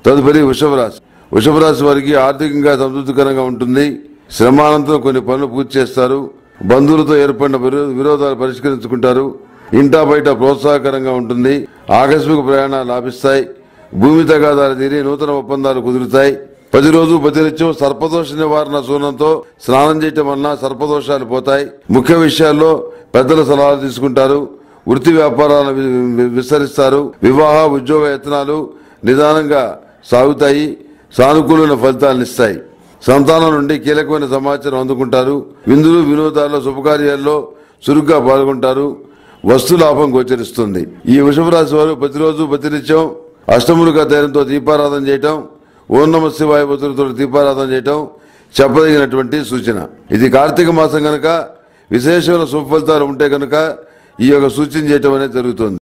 తదుపరి వృషభ రాశి వృషభ రాశి వారికి ఆర్థికంగా సంతృప్తికరంగా ఉంటుంది శ్రమానంతరం కొన్ని పనులు పూర్తి చేస్తారు బంధువులతో ఏర్పడిన విరో- విరోధాలు పరిష్కరించుకుంటారు ఇంటా బయట ప్రోత్సాహకరంగా ఉంటుంది ఆకస్మిక ప్రయాణాలు లాభిస్తాయి భూమి తగాదాలు తీరి నూతన ఒప్పందాలు కుదురుతాయి ప్రతిరోజు ప్రతినిత్యం సర్పదోష నివారణ సూనంతో స్నానం చేయటం వలన సర్పదోషాలు పోతాయి ముఖ్య విషయాల్లో పెద్దల సలహాలు తీసుకుంటారు వృత్తి వ్యాపారాలను వి- వి- విస్తరిస్తారు వివాహ ఉద్యోగ యత్నాలు నిదానంగా సాగుతాయి సానుకూలమైన ఫలితాలను ఇస్తాయి సంతానం నుండి కీలకమైన సమాచారం అందుకుంటారు విందులు వినోదాల్లో శుభకార్యాల్లో చురుగ్గా పాల్గొంటారు వస్తు లాభం గోచరిస్తుంది ఈ వృషభ రాశి వారు ప్రతిరోజు ప్రతినిత్యం అష్టములుగా ధైర్యంతో దీపారాధన చేయటం ఓం నమ శివాయ భద్రతో దీపారాధన చేయటం చెప్పదగినటువంటి సూచన ఇది కార్తీక మాసం గనక విశేషమైన శుభ ఫలితాలు ఉంటే కనుక ఈ యొక్క సూచన చేయటం అనేది జరుగుతుంది